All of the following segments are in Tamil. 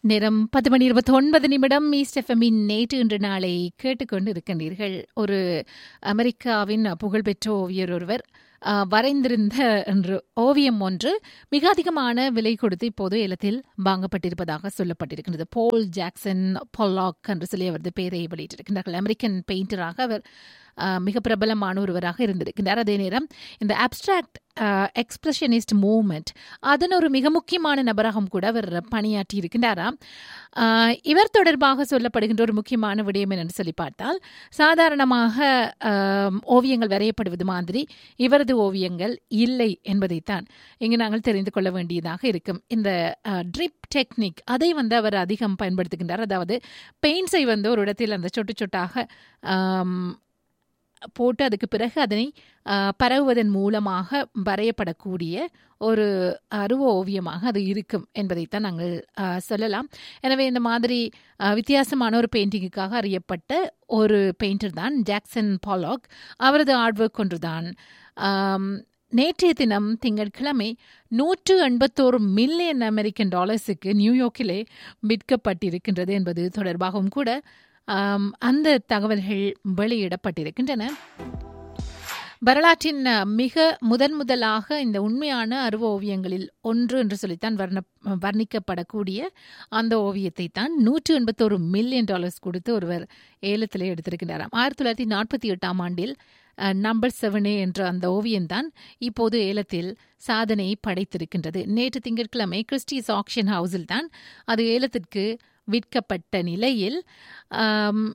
நேரம் பத்து மணி இருபத்தி ஒன்பது நிமிடம் ஈஸ்ட் எஃப்எம்மின் நேற்று இன்று நாளை கேட்டுக்கொண்டு இருக்கின்றீர்கள் ஒரு அமெரிக்காவின் புகழ்பெற்ற ஓவியர் ஒருவர் அஹ், வரைந்திருந்த என்று ஓவியம் ஒன்று மிக அதிகமான விலை கொடுத்து இப்போது ஏலத்தில் வாங்கப்பட்டிருப்பதாக சொல்லப்பட்டிருக்கின்றது போல் ஜாக்சன் பொல்லாக் என்று சொல்லி அவரது பெயரை வெளியிட்டிருக்கின்றார்கள் அமெரிக்கன் பெயிண்டராக அவர் அஹ், மிக பிரபலமான ஒருவராக இருந்திருக்கின்றார் அதே நேரம் இந்த அப்டிராக்ட் எக்ஸ்பிரஷனிஸ்ட் மூவ்மெண்ட் அதன் ஒரு மிக முக்கியமான நபராகவும் கூட அவர் பணியாற்றி இருக்கின்றாராம் அஹ், இவர் தொடர்பாக சொல்லப்படுகின்ற ஒரு முக்கியமான விடயம் என்னன்னு சொல்லி பார்த்தால் சாதாரணமாக அஹ், ஓவியங்கள் வரையப்படுவது மாதிரி இவரது ஓவியங்கள் இல்லை என்பதைத்தான் இங்கு நாங்கள் தெரிந்து கொள்ள வேண்டியதாக இருக்கும் இந்த ட்ரிப் டெக்னிக் அதை வந்து அவர் அதிகம் பயன்படுத்துகின்றார் அதாவது பெயிண்ட்ஸை வந்து ஒரு இடத்தில் அந்த சொட்டு சொட்டாக ஆம், போட்டு அதுக்கு பிறகு அதனை ஆ, பரவுவதன் மூலமாக வரையப்படக்கூடிய ஒரு அருவ ஓவியமாக அது இருக்கும் என்பதைத்தான் நாங்கள் ஆ, சொல்லலாம் எனவே இந்த மாதிரி ஆ, வித்தியாசமான ஒரு பெயிண்டிங்குக்காக அறியப்பட்ட ஒரு பெயிண்டர் தான் ஜாக்சன் பாலாக் அவரது ஆர்ட் ஒர்க் ஒன்றுதான் ஆம், நேற்றைய தினம் திங்கட்கிழமை நூற்று எண்பத்தோரு மில்லியன் அமெரிக்கன் டாலர்ஸுக்கு நியூயார்க்கிலே விற்கப்பட்டிருக்கின்றது என்பது தொடர்பாகவும் கூட ஆம், அந்த தகவல்கள் வெளியிடப்பட்டிருக்கின்றன வரலாற்றின் அஹ், மிக முதன் முதலாக இந்த உண்மையான அருவ ஓவியங்களில் ஒன்று என்று சொல்லித்தான் வர்ண வர்ணிக்கப்படக்கூடிய அந்த ஓவியத்தை தான் நூற்று எண்பத்தோரு மில்லியன் டாலர்ஸ் கொடுத்து ஒருவர் ஏலத்திலே எடுத்திருக்கின்றாராம் ஆயிரத்தி தொள்ளாயிரத்தி நாற்பத்தி எட்டாம் ஆண்டில் நம்பர் செவனே என்ற அந்த ஓவியம்தான் இப்போது ஏலத்தில் சாதனை படைத்திருக்கின்றது நேற்று திங்கட்கிழமை கிறிஸ்டிஸ் ஆக்ஷன் ஹவுஸில் தான் அது ஏலத்திற்கு விற்கப்பட்ட நிலையில் ஆம்,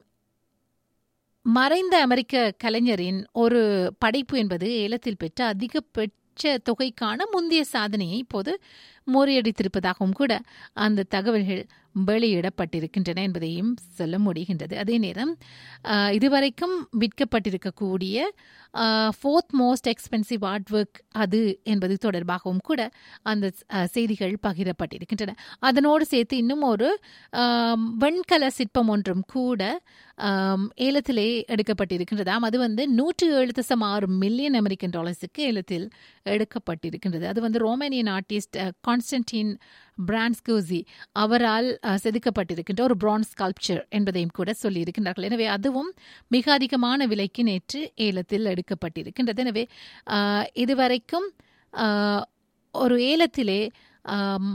மறைந்த அமெரிக்க கலைஞரின் ஒரு படைப்பு என்பது ஏலத்தில் பெற்ற அதிகபட்ச தொகைக்கான முந்தைய சாதனையை இப்போது முறியடித்திருப்பதாகவும் கூட அந்த தகவல்கள் வெளியிடப்பட்டிருக்கின்றன என்பதையும் சொல்ல முடிகின்றது அதே நேரம் ஆஹ், இதுவரைக்கும் விற்கப்பட்டிருக்கக்கூடிய fourth most expensive art work அது என்பது தொடர்பாகவும் கூட அந்த ஆஹ், செய்திகள் பகிரப்பட்டிருக்கின்றன அதனோடு சேர்த்து இன்னும் ஒரு ஆம், வெண்கல சிற்பம் ஒன்றும் கூட ஆம், ஏலத்திலே எடுக்கப்பட்டிருக்கின்றதாம் அது வந்து நூற்றி ஏழு தசம் ஆறு மில்லியன் அமெரிக்கன் டாலர்ஸுக்கு ஏலத்தில் எடுக்கப்பட்டிருக்கின்றது அது வந்து ரோமானியன் ஆர்டிஸ்ட் கான்ஸ்டன்டின் பிரான்ஸ்கோசி அவரால் அஹ், செதுக்கப்பட்டிருக்கின்ற ஒரு பிரான்ஸ் ஸ்கல்ப்சர் என்பதையும் கூட சொல்லியிருக்கின்றார்கள் எனவே அதுவும் மிக அதிகமான விலைக்கு நேற்று ஏலத்தில் எடுக்கப்பட்டிருக்கின்றது எனவே அஹ், இதுவரைக்கும் அஹ், ஒரு ஏலத்திலே ஆம்,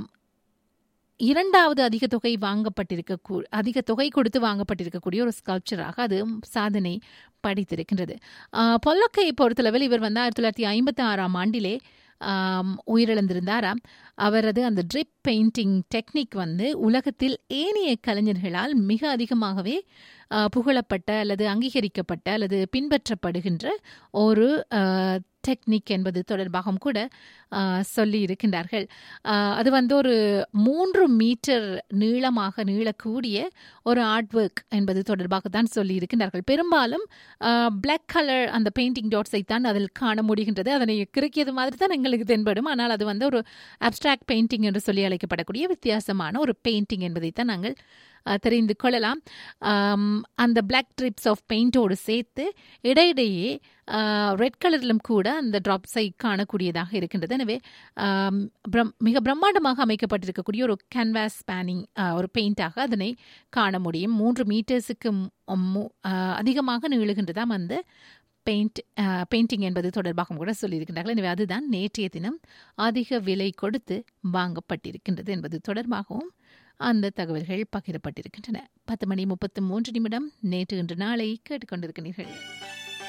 இரண்டாவது அதிக தொகை வாங்கப்பட்டிருக்க அதிக தொகை கொடுத்து வாங்கப்பட்டிருக்கக்கூடிய ஒரு ஸ்கல்ப்சராக அது சாதனை படைத்திருக்கின்றது ஆஹ் பொல்லொக்கை பொறுத்தளவில் இவர் வந்து ஆயிரத்தி தொள்ளாயிரத்தி ஐம்பத்தி ஆறாம் ஆண்டிலே ஆம், உயிரிழந்திருந்தாராம் அவரது அந்த ட்ரிப் பெயிண்டிங் டெக்னிக் வந்து உலகத்தில் ஏனைய கலைஞர்களால் மிக அதிகமாகவே ஆஹ், புகழப்பட்ட அல்லது அங்கீகரிக்கப்பட்ட அல்லது பின்பற்றப்படுகின்ற ஒரு டெக்னிக் என்பது தொடர்பாகவும் கூட ஆஹ், சொல்லி இருக்கின்றார்கள் ஆஹ், அது வந்து ஒரு மூன்று மீட்டர் நீளமாக நீளக்கூடிய ஒரு ஆர்ட் ஒர்க் என்பது தொடர்பாக தான் சொல்லி இருக்கின்றார்கள் பெரும்பாலும் பிளாக் கலர் அந்த பெயிண்டிங் டாட்ஸை தான் அதில் காண முடிகின்றது அதனை கிறுக்கியது மாதிரி தான் எங்களுக்கு தென்படும் ஆனால் அது வந்து ஒரு அப்டிராக்ட் பெயிண்டிங் என்று சொல்லி அழைக்கப்படக்கூடிய வித்தியாசமான ஒரு பெயிண்டிங் என்பதைத்தான் நாங்கள் அஹ், தெரிந்து கொள்ளலாம் ஆம், அந்த பிளாக் ட்ரிப்ஸ் ஆஃப் பெயிண்டோடு சேர்த்து இடையிடையே ரெட் கலரிலும் கூட அந்த ட்ராப்ஸை காணக்கூடியதாக இருக்கின்றது எனவே ஆம், பிரம் மிக பிரம்மாண்டமாக அமைக்கப்பட்டிருக்கக்கூடிய ஒரு கேன்வாஸ் ஸ்பேனிங் ஒரு பெயிண்டாக அதனை காண முடியும் மூன்று மீட்டர்ஸுக்கு அதிகமாக நீளுகின்றதாம் அந்த பெயிண்ட் பெயிண்டிங் என்பது தொடர்பாகவும் கூட சொல்லியிருக்கின்றார்கள் எனவே அதுதான் நேற்றைய தினம் அதிக விலை கொடுத்து வாங்கப்பட்டிருக்கின்றது என்பது தொடர்பாகவும் அந்த தகவல்கள் பகிரப்பட்டிருக்கின்றன பத்து மணி முப்பத்து மூன்று நிமிடம் நேற்று இன்று நாளை கேட்டுக்கொண்டிருக்கிறீர்கள்